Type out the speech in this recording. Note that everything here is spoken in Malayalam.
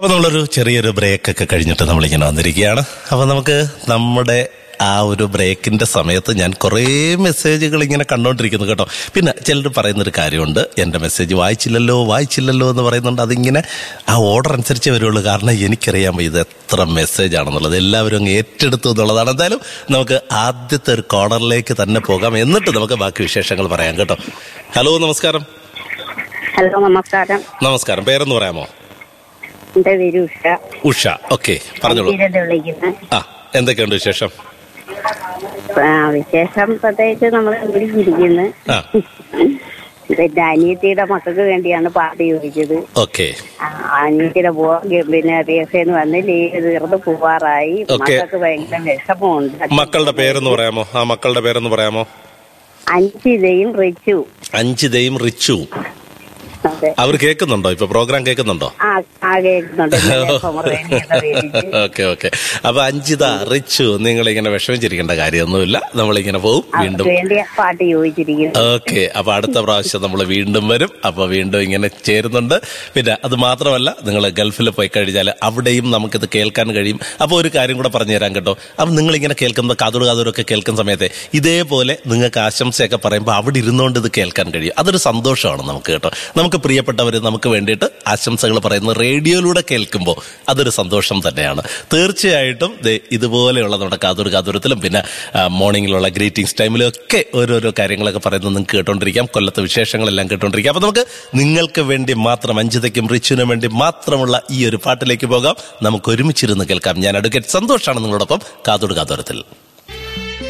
അപ്പൊ നമ്മളൊരു ചെറിയൊരു ബ്രേക്ക് ഒക്കെ കഴിഞ്ഞിട്ട് നമ്മളിങ്ങനെ വന്നിരിക്കുകയാണ് അപ്പൊ നമുക്ക് നമ്മുടെ ആ ഒരു ബ്രേക്കിന്റെ സമയത്ത് ഞാൻ കുറേ മെസ്സേജുകൾ ഇങ്ങനെ കണ്ടോണ്ടിരിക്കുന്നു കേട്ടോ പിന്നെ ചിലർ പറയുന്നൊരു കാര്യമുണ്ട് എൻ്റെ മെസ്സേജ് വായിച്ചില്ലല്ലോ വായിച്ചില്ലല്ലോ എന്ന് പറയുന്നുണ്ട് അതിങ്ങനെ ആ ഓർഡർ അനുസരിച്ച് വരുള്ളൂ കാരണം എനിക്കറിയാം ഇത് എത്ര മെസ്സേജ് ആണെന്നുള്ളത് എല്ലാവരും അങ്ങ് ഏറ്റെടുത്തു എന്നുള്ളതാണ് എന്തായാലും നമുക്ക് ആദ്യത്തെ ഒരു കോർണറിലേക്ക് തന്നെ പോകാം എന്നിട്ട് നമുക്ക് ബാക്കി വിശേഷങ്ങൾ പറയാം കേട്ടോ ഹലോ നമസ്കാരം ഹലോ നമസ്കാരം നമസ്കാരം പേരെന്ന് പറയാമോ എന്റെ പേര് ഉഷ ഉഷ ഓക്കെ പറഞ്ഞോളൂ തീരത്ത് വിളിക്കുന്നത് ആ എന്തൊക്കെയുണ്ട് വിശേഷം ആ, വിശേഷം പ്രത്യേകിച്ച് നമ്മൾ വിളിച്ചിരിക്കുന്നു ആ പിന്നെ അനിയത്തിയുടെ മക്കൾക്ക് വേണ്ടിയാണ് പാട്ട് ചോദിച്ചത് ഓക്കെ ആ, അനിയത്തിയുടെ പോവാൻ പിന്നെ റിയസേന്ന് വന്ന് ലീവ് തീർന്ന് പോവാറായി ഓക്കേ. മക്കൾക്ക് ഭയങ്കര വിഷമമുണ്ട് മക്കളുടെ പേരെന്ന് പറയാമോ ആ മക്കളുടെ പേരെന്ന് പറയാമോ അഞ്ചിതയും റിച്ചു അഞ്ചിതയും റിച്ചുവും അതെ അവർ കേൾക്കുന്നുണ്ടോ ഇപ്പൊ പ്രോഗ്രാം കേൾക്കുന്നുണ്ടോ ആ ആ കേൾക്കുന്നുണ്ട് ഇന്നലെ പൊമറേനിയയുടെ പേരിച്ച്. ഓക്കെ ഓക്കെ അപ്പൊ അഞ്ചിത റിച്ചു നിങ്ങൾ ഇങ്ങനെ വിഷമിച്ചിരിക്കേണ്ട കാര്യമൊന്നുമില്ല നമ്മളിങ്ങനെ പോവും വീണ്ടും അവർക്ക് വേണ്ടി പാട്ട് ചോദിച്ചിരിക്കുന്നു ഓക്കെ അപ്പൊ അടുത്ത പ്രാവശ്യം നമ്മൾ വീണ്ടും വരും അപ്പൊ വീണ്ടും ഇങ്ങനെ ചേരുന്നുണ്ട് പിന്നെ അത് മാത്രമല്ല നിങ്ങൾ ഗൾഫിൽ പോയി കഴിഞ്ഞാൽ അവിടെയും നമുക്കിത് കേൾക്കാൻ കഴിയും അപ്പൊ ഒരു കാര്യം കൂടെ പറഞ്ഞു തരാൻ കേട്ടോ അപ്പൊ നിങ്ങൾ ഇങ്ങനെ കേൾക്കുന്ന കാതോട് കാതോടൊക്കെ കേൾക്കുന്ന സമയത്ത് ഇതേപോലെ നിങ്ങൾക്ക് ആശംസയൊക്കെ പറയുമ്പോൾ അവിടെ ഇരുന്നുകൊണ്ട് ഇത് കേൾക്കാൻ കഴിയും അതൊരു സന്തോഷമാണ് നമുക്ക് കേട്ടോ നമുക്ക് പ്രിയപ്പെട്ടവർ നമുക്ക് വേണ്ടിയിട്ട് ആശംസകൾ പറയുന്നത് റേഡിയോയിലൂടെ കേൾക്കുമ്പോൾ അതൊരു സന്തോഷം തന്നെയാണ് തീർച്ചയായിട്ടും ദേ ഇതുപോലെയുള്ള നമ്മുടെ കാതൂർ കാതൂരത്തിലും പിന്നെ ആ, മോർണിംഗിലുള്ള ഗ്രീറ്റിംഗ്സ് ടൈമിലും ഒക്കെ ഓരോരോ കാര്യങ്ങളൊക്കെ പറയുന്നത് നിങ്ങൾക്ക് കേട്ടോണ്ടിരിക്കാം കൊല്ലത്തെ വിശേഷങ്ങളെല്ലാം കേട്ടോണ്ടിരിക്കാം അപ്പൊ നമുക്ക് നിങ്ങൾക്ക് വേണ്ടി മാത്രം അഞ്ചിതയ്ക്കും റിച്ചുവിനും വേണ്ടി മാത്രമുള്ള ഈ ഒരു പാട്ടിലേക്ക് പോകാം നമുക്ക് ഒരുമിച്ചിരുന്ന് കേൾക്കാം ഞാൻ അഡ്വക്കേറ്റ് സന്തോഷാണ് നിങ്ങളോടൊപ്പം കാതോട് കാതോരത്തിൽ